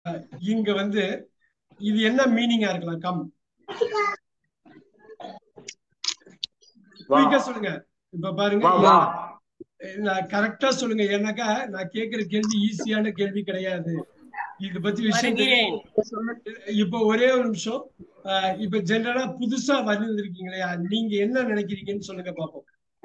இங்க வந்து இது என்ன மீனிங்கா இருக்கலாம் கம் வா குயிக்கா சொல்லுங்க இப்ப பாருங்க வா வா நான் கரெக்டா சொல்லுங்க ஏன்னாக்கா நான் கேக்குற கேள்வி ஈஸியான கேள்வி கிடையாது இது பத்தி விஷயம் தெரியும். இப்ப ஒரே ஒரு நிமிஷம் அஹ் இப்ப ஜெனரலா புதுசா வந்திருக்கீங்க இல்லையா நீங்க என்ன நினைக்கிறீங்கன்னு சொல்லுங்க பாப்போம்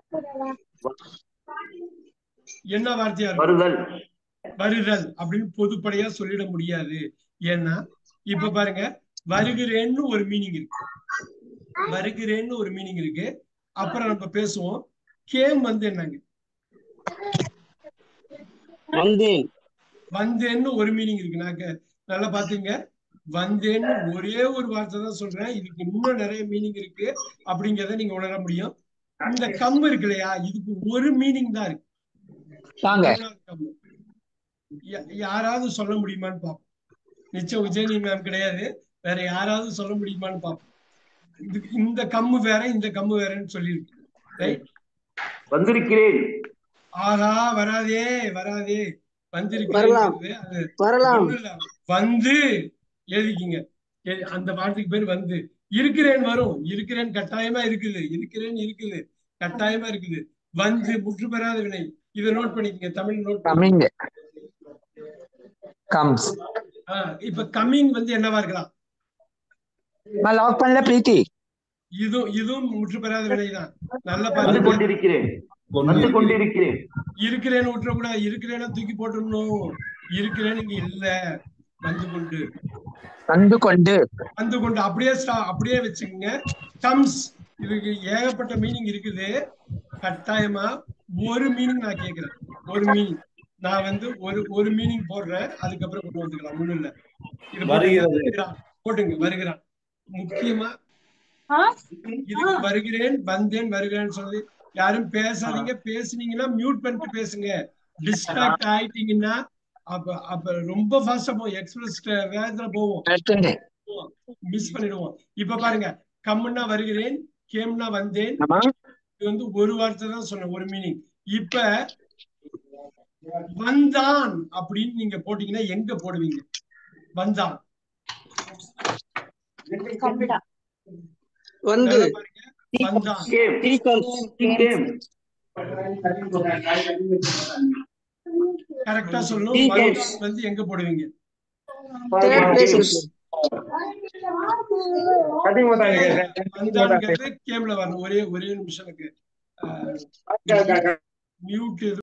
என்ன வார்த்தையா இருக்கும் வருதல் வருதல் அப்படின்னு பொதுப்படையா சொல்லிட முடியாது ஏன்னா இப்ப பாருங்க வருகிறேன்னு ஒரு மீனிங் இருக்கு வருகிறேன்னு ஒரு மீனிங் இருக்கு அப்புறம் நம்ம பேசுவோம் கேம் வந்து என்னங்க வந்தேன் வந்தேன்னு ஒரு மீனிங் இருக்கு நான் கே- நல்லா பாத்துங்க வந்தேன்னு ஒரே ஒரு வார்த்தை தான் சொல்றேன் இதுக்கு இன்னும் நிறைய மீனிங் இருக்கு அப்படிங்கறத நீங்க உணர முடியும் இந்த கம் இருக்கு இல்லையா இதுக்கு ஒரு மீனிங் தான் இருக்கு தாங்க மூணாவது கம்மு. யா- யாராவது சொல்ல முடியுமான்னு பார்ப்போம் நிச்சயம் உஜயனி மேம் கிடையாது வேற யாராவது சொல்ல முடியுமான்னு பார்ப்போம் இது- இந்த கம்மு வேற இந்த கம்மு வேறன்னு சொல்லியிருக்கு ரைட் வந்திருக்கிறேன் ஆஹா வராதே வராதே வந்திருக்கிறது அது வரலாம் ஒண்ணும் இல்ல. வந்து எழுதிக்கிங்க எ- அந்த வார்த்தைக்கு பேர் வந்து இருக்கிறேன் வரும் இருக்கிறேன் கட்டாயமா இருக்குது இருக்கிறேன் இருக்குது கட்டாயமா இருக்குது வந்து முற்று பெறாத வினை இதை நோட் பண்ணிக்கங்க தமிழ் நோட் கமிங் கம்ஸ் இப்ப கம்மிங் வந்து என்னவா இருக்கலாம் நான் லாக் பண்ணல பிரீத்தி இதுவும் இதுவும் முற்று பெறாத வினைதான் நல்லா வந்து பாருங்க கொண்டிருக்கிறேன் வந்து கொண்டிருக்கிறேன் இருக்கிறேன்னு விட்டுறக்கூடாது இருக்கிறேன்னா தூக்கி போட்டுடணும் இருக்கிறேன்னு இங்க இல்ல வந்து கொண்டு வந்து கொண்டு வந்து கொண்டு அப்படியே ஸ்டா- அப்படியே வச்சுக்கோங்க கம்ஸ் இதுக்கு ஏகப்பட்ட மீனிங் இருக்குது கட்டாயமா ஒரு மீனிங் நான் கேக்குறேன் ஒரு மீனிங் நான் வந்து ஒரு ஒரு மீனிங் போடுறேன் அதுக்கப்புறம் கொண்டு வந்துக்கலாம் ஒண்ணும் இல்ல இது போட்டுங்க, வருகிறது. வருகிறான். போட்டுங்க வருகிறான் முக்கியமா இதுக்கு வருகிறேன் வந்தேன் வருகிறேன்னு சொல்லி யாரும் பேசாதீங்க பேசுனீங்கன்னா மியூட் பண்ணிட்டு பேசுங்க டிஸ்ட்ராக்ட் ஆயிட்டீங்கன்னா அப்ப அப்ப ரொம்ப ஃபாஸ்டா போவோம் எக்ஸ்பிரஸ் வேகத்துல போவோம் அடுத்தது மிஸ் பண்ணிடுவோம் இப்ப பாருங்க கம்முன்னா வருகிறேன் கேம்னா வந்தேன் ஆமா இது வந்து ஒரு வார்த்தை தான் சொன்னேன் ஒரு மீனிங் இப்ப வந்தான் அப்படின்னு நீங்க போட்டீங்கன்னா எங்க போடுவீங்க வந்தான் வந்து நல்லா பாருங்க வந்தான் கேம் கேம் கரெக்டா சொல்லணும் வந்தான் வந்து எங்க போடுவீங்க வந்தான்ங்கிறது கேம்ல வரணும் ஒரே ஒரே நிமிஷம் எனக்கு மியூட்